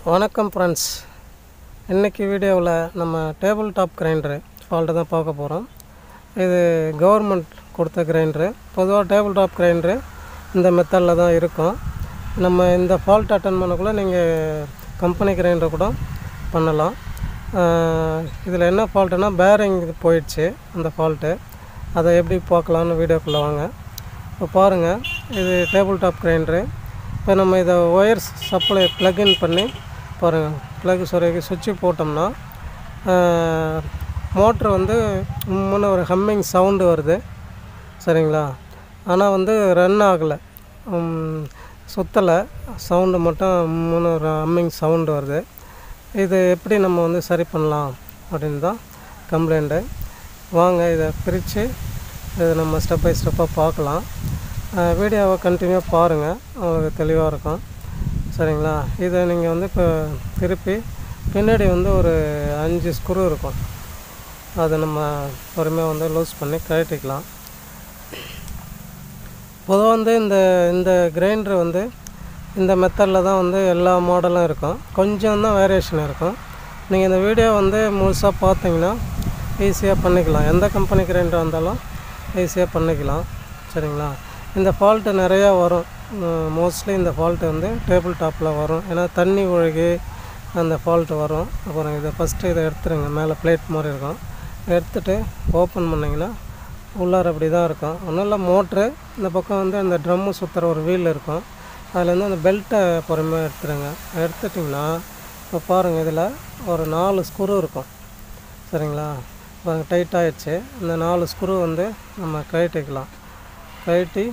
வணக்கம் ஃப்ரெண்ட்ஸ் இன்றைக்கி வீடியோவில் நம்ம டேபிள் டாப் கிரைண்டரு ஃபால்ட்டு தான் பார்க்க போகிறோம் இது கவர்மெண்ட் கொடுத்த கிரைண்டரு பொதுவாக டேபிள் டாப் கிரைண்டரு இந்த மெத்தடில் தான் இருக்கும் நம்ம இந்த ஃபால்ட் அட்டன் பண்ணக்குள்ளே நீங்கள் கம்பெனி கிரைண்டர் கூட பண்ணலாம் இதில் என்ன ஃபால்ட்டுனா பேரிங் போயிடுச்சு அந்த ஃபால்ட்டு அதை எப்படி பார்க்கலான்னு வீடியோக்குள்ளே வாங்க இப்போ பாருங்கள் இது டேபிள் டாப் கிரைண்டரு இப்போ நம்ம இதை ஒயர்ஸ் சப்ளை ப்ளக்இன் பண்ணி பாருங்கள் ப்ளக் சொருகி சுவிட்சு போட்டோம்னா மோட்ரு வந்து முன்ன ஒரு ஹம்மிங் சவுண்டு வருது சரிங்களா ஆனால் வந்து ரன் ஆகலை சுத்தலை சவுண்டு மட்டும் முன்ன ஒரு ஹம்மிங் சவுண்டு வருது இது எப்படி நம்ம வந்து சரி பண்ணலாம் அப்படின்னு தான் கம்ப்ளைண்ட்டு வாங்க இதை பிரித்து இதை நம்ம ஸ்டெப் பை ஸ்டெப்பாக பார்க்கலாம் வீடியோவை கண்டினியூவாக பாருங்கள் உங்களுக்கு தெளிவாக இருக்கும் சரிங்களா இதை நீங்கள் வந்து இப்போ திருப்பி பின்னாடி வந்து ஒரு அஞ்சு ஸ்க்ரூ இருக்கும் அதை நம்ம பொறுமையாக வந்து லூஸ் பண்ணி கழட்டிக்கலாம் பொதுவாக வந்து இந்த இந்த கிரைண்டர் வந்து இந்த மெத்தடில் தான் வந்து எல்லா மாடலும் இருக்கும் கொஞ்சம் தான் வேரியேஷன் இருக்கும் நீங்கள் இந்த வீடியோ வந்து முழுசாக பார்த்தீங்கன்னா ஈஸியாக பண்ணிக்கலாம் எந்த கம்பெனி கிரைண்டர் வந்தாலும் ஈஸியாக பண்ணிக்கலாம் சரிங்களா இந்த ஃபால்ட்டு நிறையா வரும் மோஸ்ட்லி இந்த ஃபால்ட்டு வந்து டேபிள் டாப்பில் வரும் ஏன்னா தண்ணி ஒழுகி அந்த ஃபால்ட்டு வரும் அப்புறம் இதை ஃபஸ்ட்டு இதை எடுத்துருங்க மேலே பிளேட் மாதிரி இருக்கும் எடுத்துகிட்டு ஓப்பன் பண்ணிங்கன்னா உள்ளார அப்படி தான் இருக்கும் ஒன்றும் இல்லை மோட்ரு இந்த பக்கம் வந்து அந்த ட்ரம்மு சுற்றுற ஒரு வீல் இருக்கும் அதுலேருந்து அந்த பெல்ட்டை பொறுமையாக எடுத்துருங்க எடுத்துட்டிங்கன்னா இப்போ பாருங்கள் இதில் ஒரு நாலு ஸ்க்ரூ இருக்கும் சரிங்களா இப்போ டைட் ஆகிடுச்சு இந்த நாலு ஸ்க்ரூ வந்து நம்ம கழட்டிக்கலாம் கழட்டி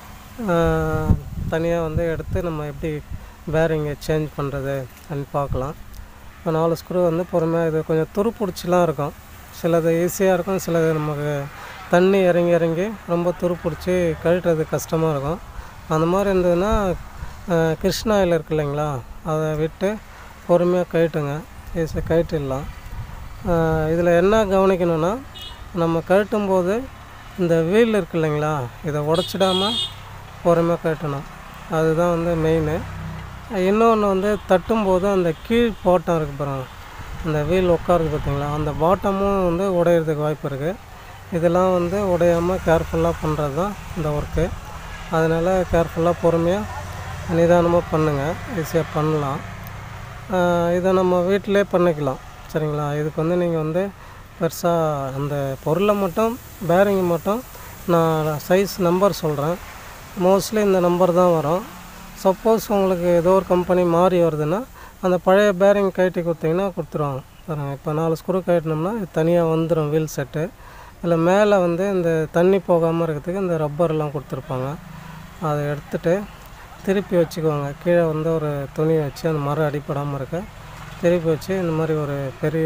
தனியாக வந்து எடுத்து நம்ம எப்படி பேரிங்கை சேஞ்ச் பண்ணுறது அப்படின்னு பார்க்கலாம் இப்போ நாலு ஸ்க்ரூ வந்து பொறுமையாக இது கொஞ்சம் துரு பிடிச்சிலாம் இருக்கும் சிலது ஈஸியாக இருக்கும் சிலது நமக்கு தண்ணி இறங்கி இறங்கி ரொம்ப துரு பிடிச்சி கழட்டுறது கஷ்டமாக இருக்கும் அந்த மாதிரி இருந்ததுன்னா கிருஷ்ணா ஆயில் இருக்கு இல்லைங்களா அதை விட்டு பொறுமையாக கழட்டுங்க ஈஸியாக கழட்டிடலாம் இதில் என்ன கவனிக்கணும்னா நம்ம கழட்டும் போது இந்த வீல் இருக்கு இல்லைங்களா இதை உடச்சிடாமல் பொறுமையாக கட்டணும் அதுதான் வந்து மெயின் இன்னொன்று வந்து தட்டும்போது அந்த கீழ் பாட்டம் இருக்குது பாருங்க அந்த வீல் உட்காருது பார்த்தீங்களா அந்த பாட்டமும் வந்து உடையிறதுக்கு வாய்ப்பு இருக்குது இதெல்லாம் வந்து உடையாமல் கேர்ஃபுல்லாக பண்ணுறது தான் இந்த ஒர்க்கு அதனால் கேர்ஃபுல்லாக பொறுமையாக நிதானமாக பண்ணுங்கள் ஈஸியாக பண்ணலாம் இதை நம்ம வீட்டிலே பண்ணிக்கலாம் சரிங்களா இதுக்கு வந்து நீங்கள் வந்து பெருசாக அந்த பொருளை மட்டும் பேரிங் மட்டும் நான் சைஸ் நம்பர் சொல்கிறேன் மோஸ்ட்லி இந்த நம்பர் தான் வரும் சப்போஸ் உங்களுக்கு ஏதோ ஒரு கம்பெனி மாறி வருதுன்னா அந்த பழைய பேரிங் கழட்டி கொடுத்தீங்கன்னா கொடுத்துருவாங்க பாருங்கள் இப்போ நாலு ஸ்க்ரூ கழட்டினோம்னா இது தனியாக வந்துடும் வீல் செட்டு இதில் மேலே வந்து இந்த தண்ணி போகாமல் இருக்கிறதுக்கு இந்த ரப்பர்லாம் கொடுத்துருப்பாங்க அதை எடுத்துகிட்டு திருப்பி வச்சுக்குவாங்க கீழே வந்து ஒரு துணி வச்சு அந்த மரம் அடிப்படாமல் இருக்க திருப்பி வச்சு இந்த மாதிரி ஒரு பெரிய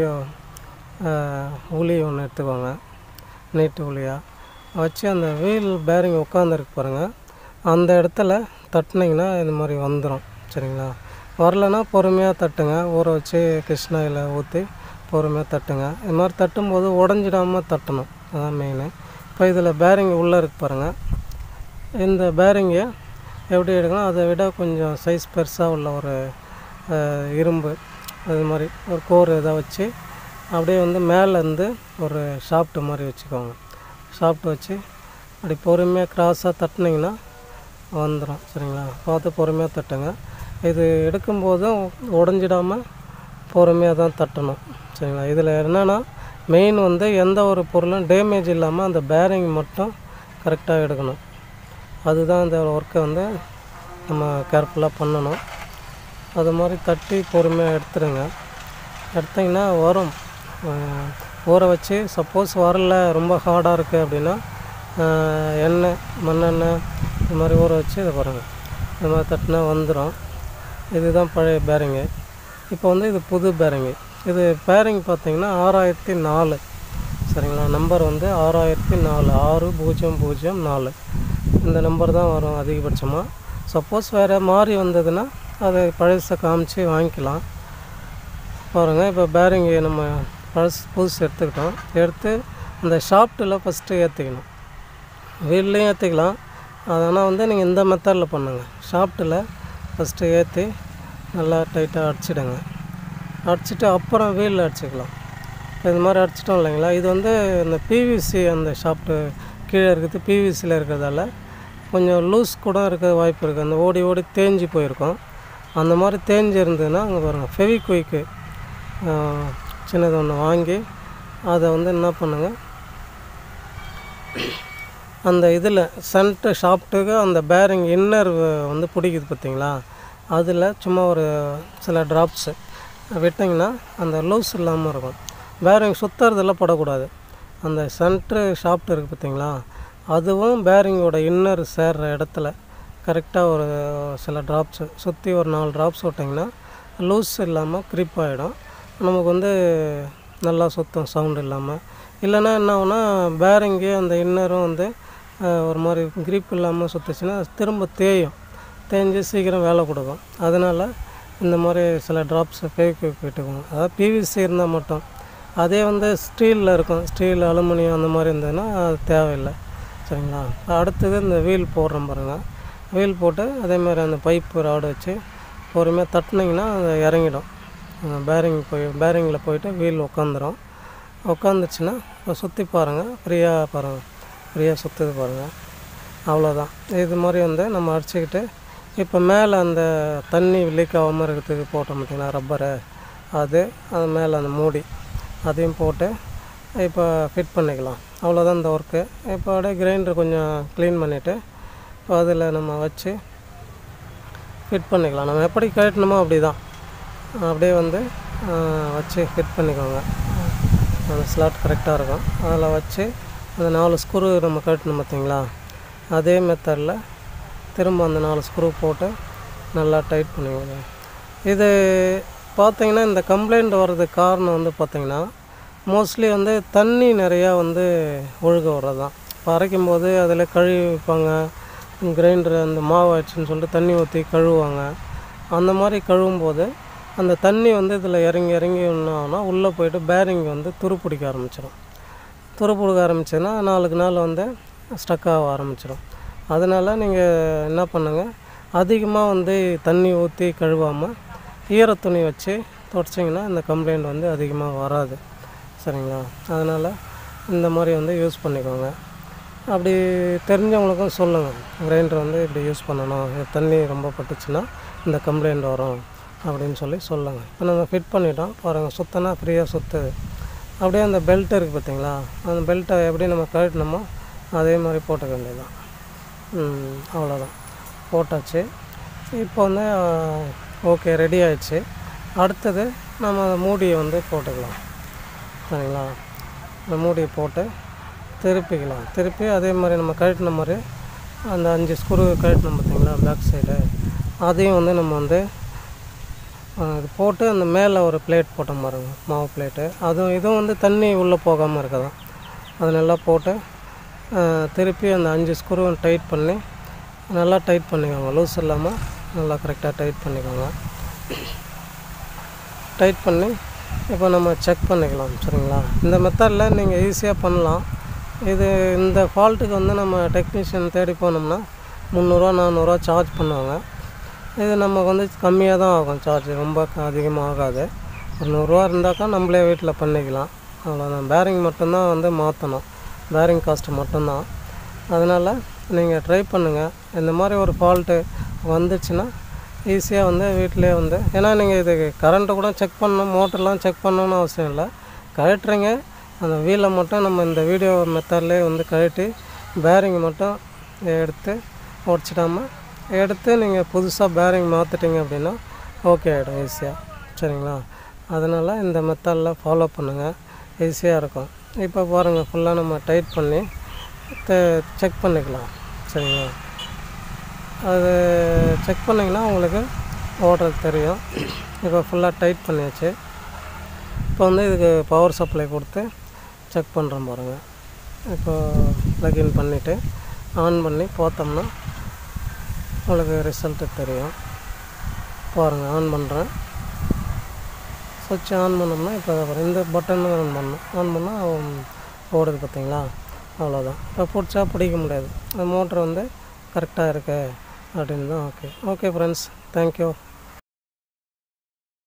உளி ஒன்று எடுத்துக்குவாங்க நீட்டு உளியாக வச்சு அந்த வீல் பேரிங் உட்காந்துருக்கு பாருங்கள் அந்த இடத்துல தட்டினீங்கன்னா இது மாதிரி வந்துடும் சரிங்களா வரலன்னா பொறுமையாக தட்டுங்க ஊற வச்சு கிருஷ்ணாயில் ஊற்றி பொறுமையாக தட்டுங்க இது மாதிரி தட்டும்போது உடஞ்சிடாமல் தட்டணும் அதான் மெயின் இப்போ இதில் பேரிங் உள்ளே இருக்கு பாருங்கள் இந்த பேரிங்கை எப்படி எடுக்கணும் அதை விட கொஞ்சம் சைஸ் பெருசாக உள்ள ஒரு இரும்பு அது மாதிரி ஒரு கோர் இதை வச்சு அப்படியே வந்து மேலேருந்து ஒரு ஷாப்ட்டு மாதிரி வச்சுக்கோங்க ஷாப்ட்டு வச்சு அப்படி பொறுமையாக க்ராஸாக தட்டினீங்கன்னா வந்துடும் சரிங்களா பார்த்து பொறுமையாக தட்டுங்க இது எடுக்கும்போதும் உடஞ்சிடாமல் பொறுமையாக தான் தட்டணும் சரிங்களா இதில் என்னென்னா மெயின் வந்து எந்த ஒரு பொருளும் டேமேஜ் இல்லாமல் அந்த பேரிங் மட்டும் கரெக்டாக எடுக்கணும் அதுதான் இந்த ஒர்க்கை வந்து நம்ம கேர்ஃபுல்லாக பண்ணணும் அது மாதிரி தட்டி பொறுமையாக எடுத்துருங்க எடுத்திங்கன்னா வரும் ஊற வச்சு சப்போஸ் வரல ரொம்ப ஹார்டாக இருக்குது அப்படின்னா எண்ணெய் மண்ணெண்ணெய் இது மாதிரி ஊற வச்சு இதை பாருங்கள் இது மாதிரி தட்டினா வந்துடும் இதுதான் பழைய பேரிங்கு இப்போ வந்து இது புது பேரிங்கு இது பேரிங் பார்த்திங்கன்னா ஆறாயிரத்தி நாலு சரிங்களா நம்பர் வந்து ஆறாயிரத்தி நாலு ஆறு பூஜ்ஜியம் பூஜ்ஜியம் நாலு இந்த நம்பர் தான் வரும் அதிகபட்சமாக சப்போஸ் வேறு மாறி வந்ததுன்னா அதை பழசை காமிச்சு வாங்கிக்கலாம் பாருங்கள் இப்போ பேரிங்கு நம்ம பழசு புதுசு எடுத்துக்கிட்டோம் எடுத்து அந்த ஷாப்ட்டில் ஃபஸ்ட்டு ஏற்றிக்கணும் வீட்லேயும் ஏற்றிக்கலாம் அதனால் வந்து நீங்கள் இந்த மெத்தடில் பண்ணுங்கள் ஷாப்ட்டில் ஃபஸ்ட்டு ஏற்றி நல்லா டைட்டாக அடிச்சிடுங்க அடிச்சிட்டு அப்புறம் வீல் அடிச்சுக்கலாம் இப்போ இது மாதிரி அடிச்சிட்டோம் இல்லைங்களா இது வந்து இந்த பிவிசி அந்த ஷாப்ட்டு கீழே இருக்கிறது பிவிசியில் இருக்கிறதால கொஞ்சம் லூஸ் கூட இருக்க வாய்ப்பு இருக்குது அந்த ஓடி ஓடி தேஞ்சு போயிருக்கும் அந்த மாதிரி தேஞ்சு இருந்ததுன்னா அங்கே பாருங்கள் ஃபெவிக்விக்கு சின்னது ஒன்று வாங்கி அதை வந்து என்ன பண்ணுங்கள் அந்த இதில் சென்ட்ரு ஷாப்ட்டுக்கு அந்த பேரிங் இன்னர் வந்து பிடிக்குது பார்த்தீங்களா அதில் சும்மா ஒரு சில ட்ராப்ஸு விட்டிங்கன்னா அந்த லூஸ் இல்லாமல் இருக்கும் பேரிங் சுற்றுறதெல்லாம் படக்கூடாது அந்த சென்ட்ரு ஷாப்ட் இருக்குது பார்த்தீங்களா அதுவும் பேரிங்கோட இன்னர் சேர்ற இடத்துல கரெக்டாக ஒரு சில ட்ராப்ஸு சுற்றி ஒரு நாலு ட்ராப்ஸ் விட்டிங்கன்னா லூஸ் இல்லாமல் க்ரிப் ஆகிடும் நமக்கு வந்து நல்லா சுத்தம் சவுண்ட் இல்லாமல் இல்லைன்னா என்ன ஆகுனா பேரிங்கு அந்த இன்னரும் வந்து அஹ், ஒரு மாதிரி grip இல்லாமல் சுற்றுச்சுன்னா திரும்ப தேயும் தேஞ்சு சீக்கிரம் வேலை கொடுக்கும் அதனால் இந்த மாதிரி சில ட்ராப்ஸ் ஃபேவிக்விக் விட்டுக்கோங்க அதாவது பிவிசி இருந்தால் மட்டும் அதே வந்து ஸ்டீலில் இருக்கும் ஸ்டீல் அலுமினியம் அந்த மாதிரி இருந்ததுன்னா அது தேவையில்லை சரிங்களா அடுத்தது இந்த வீல் போடுறோம் பாருங்கள் வீல் போட்டு அதே மாதிரி அந்த பைப்பு ராடு வச்சு பொறுமையாக தட்டினீங்கன்னா அது இறங்கிடும் பேரிங் போய் பேரிங்கில் போயிட்டு வீல் உட்காந்துரும் உட்காந்துச்சுன்னா இப்போ சுற்றி பாருங்கள் ஃப்ரீயாக பாருங்கள் ஃப்ரீயாக சுற்றுது பாருங்கள் அவ்வளோதான் இது மாதிரி வந்து நம்ம அடிச்சுக்கிட்டு இப்போ மேலே அந்த தண்ணி லீக் ஆகாமல் இருக்கிறதுக்கு போட்டோம் பார்த்தீங்கன்னா ரப்பரை அது அது மேலே அந்த மூடி அதையும் போட்டு இப்போ ஃபிட் பண்ணிக்கலாம் அவ்வளோதான் இந்த ஒர்க்கு இப்போ அப்படியே கிரைண்டர் கொஞ்சம் க்ளீன் பண்ணிவிட்டு இப்போ அதில் நம்ம வச்சு ஃபிட் பண்ணிக்கலாம் நம்ம எப்படி கழட்டணுமோ அப்படி தான் அப்படியே வந்து ஆஹ், வச்சு ஃபிட் பண்ணிக்கோங்க அந்த ஸ்லாட் கரெக்டாக இருக்கும் அதில் வச்சு அந்த நாலு ஸ்க்ரூ நம்ம கழட்டணும் பார்த்தீங்களா அதே மெத்தடில் திரும்ப அந்த நாலு ஸ்க்ரூ போட்டு நல்லா டைட் பண்ணிக்கோங்க இது பார்த்தீங்கன்னா இந்த கம்ப்ளைண்ட் வர்றதுக்கு காரணம் வந்து பார்த்தீங்கன்னா மோஸ்ட்லி வந்து தண்ணி நிறையா வந்து ஒழுக வர்றது தான் இப்போ அரைக்கும் போது அதில் கழுவி வைப்பாங்க கிரைண்டர் அந்த மாவு ஆச்சுன்னு சொல்லிட்டு தண்ணி ஊற்றி கழுவுவாங்க அந்த மாதிரி கழுவும் போது அந்த தண்ணி வந்து இதில் இறங்கி இறங்கி என்ன ஆகும்னா உள்ளே போயிட்டு பேரிங் வந்து துரு பிடிக்க ஆரம்பிச்சிடும் துரு பிடிக்க ஆரம்பிச்சுன்னா நாளுக்கு நாள் வந்து ஸ்டக் ஆக ஆரம்பிச்சிடும் அதனால் நீங்கள் என்ன பண்ணுங்கள் அதிகமாக வந்து தண்ணி ஊற்றி கழுவாமல் ஈர துணி வச்சு துடைச்சிங்கன்னா இந்த கம்ப்ளைண்ட் வந்து அதிகமாக வராது சரிங்களா அதனால் இந்த மாதிரி வந்து யூஸ் பண்ணிக்கோங்க அப்படி தெரிஞ்சவங்களுக்கும் சொல்லுங்கள் கிரைண்டர் வந்து இப்படி யூஸ் பண்ணணும் இது தண்ணி ரொம்ப பட்டுச்சுன்னா இந்த கம்ப்ளைண்ட் வரும் அப்படின்னு சொல்லி சொல்லுங்கள் இப்போ நம்ம ஃபிட் பண்ணிட்டோம் பாருங்கள் சுத்தனா ஃப்ரீயாக சுற்றுது அப்படியே அந்த பெல்ட் இருக்குது பார்த்தீங்களா அந்த பெல்ட்டை எப்படி நம்ம கழட்டினோமோ அதே மாதிரி போட்டுக்க வேண்டியதுதான் ம், அவ்வளோதான் போட்டாச்சு இப்போ வந்து ஓகே ரெடி ஆயிடுச்சு அடுத்தது நம்ம அந்த மூடியை வந்து போட்டுக்கலாம் சரிங்களா இந்த மூடியை போட்டு திருப்பிக்கலாம் திருப்பி அதே மாதிரி நம்ம கழட்டின மாதிரி அந்த அஞ்சு ஸ்க்ரூ கழட்டினோம் பார்த்தீங்களா பேக் சைடு அதையும் வந்து நம்ம வந்து அஹ், இது போட்டு அந்த மேலே ஒரு பிளேட் போட்டோம் பாருங்க மாவு பிளேட்டு அதுவும் இதுவும் வந்து தண்ணி உள்ளே போகாமல் இருக்கதான் அது நல்லா போட்டு அஹ், திருப்பி அந்த அஞ்சு ஸ்க்ரூவும் டைட் பண்ணி நல்லா டைட் பண்ணிக்கோங்க லூஸ் இல்லாமல் நல்லா கரெக்டாக டைட் பண்ணிக்கோங்க டைட் பண்ணி இப்போ நம்ம செக் பண்ணிக்கலாம் சரிங்களா இந்த மெத்தடில் நீங்கள் ஈஸியாக பண்ணலாம் இது இந்த ஃபால்ட்டுக்கு வந்து நம்ம டெக்னீஷியன் தேடி போனோம்னா முந்நூறுரூவா நானூறுரூவா சார்ஜ் பண்ணுவாங்க இது நமக்கு வந்து கம்மியாக தான் ஆகும் சார்ஜ் ரொம்ப அதிகமாக ஆகாது ஒரு நூறுரூவா இருந்தாக்கா நம்மளே வீட்டில் பண்ணிக்கலாம் அவ்வளோதான் பேரிங் மட்டும்தான் வந்து மாற்றணும் பேரிங் காஸ்ட்டு மட்டும்தான் அதனால் நீங்கள் ட்ரை பண்ணுங்கள் இந்த மாதிரி ஒரு ஃபால்ட்டு வந்துச்சுன்னா ஈஸியாக வந்து வீட்டிலே வந்து ஏன்னா நீங்கள் இது கரண்ட்டை கூட செக் பண்ணணும் மோட்டர்லாம் செக் பண்ணணும்னு அவசியம் இல்லை கழட்டுறீங்க அந்த வீலை மட்டும் நம்ம இந்த வீடியோ மெத்தட்லேயே வந்து கழட்டி பேரிங் மட்டும் எடுத்து உடச்சிடாமல் எடுத்து நீங்கள் புதுசாக பேரிங் மாற்றிட்டீங்க அப்படின்னா ஓகே ஆகிடும் ஈஸியாக சரிங்களா அதனால் இந்த மெத்தடில் ஃபாலோ பண்ணுங்கள் ஈஸியாக இருக்கும் இப்போ பாருங்கள் ஃபுல்லாக நம்ம டைட் பண்ணி செக் பண்ணிக்கலாம் சரிங்களா அது செக் பண்ணிங்கன்னா உங்களுக்கு ஓடுறது தெரியும் இப்போ ஃபுல்லாக டைட் பண்ணியாச்சு இப்போ வந்து இதுக்கு பவர் சப்ளை கொடுத்து செக் பண்ணுறோம் பாருங்கள் இப்போ ப்ளக்இன் பண்ணிவிட்டு ஆன் பண்ணி பார்த்தோம்னா உங்களுக்கு ரிசல்ட்டு தெரியும் பாருங்கள் ஆன் பண்ணுறேன் சுவிட்ச் ஆன் பண்ணோம்னா இப்போ பாருங்க, இந்த பட்டன் ஆன் பண்ணணும் ஆன் பண்ணால் ஓடுது பார்த்தீங்களா அவ்வளோதான் இப்போ பிடிச்சா பிடிக்க முடியாது அந்த மோட்ரு வந்து கரெக்டாக இருக்கு அப்படின்னு தான் ஓகே ஓகே ஃப்ரெண்ட்ஸ் தேங்க்யூ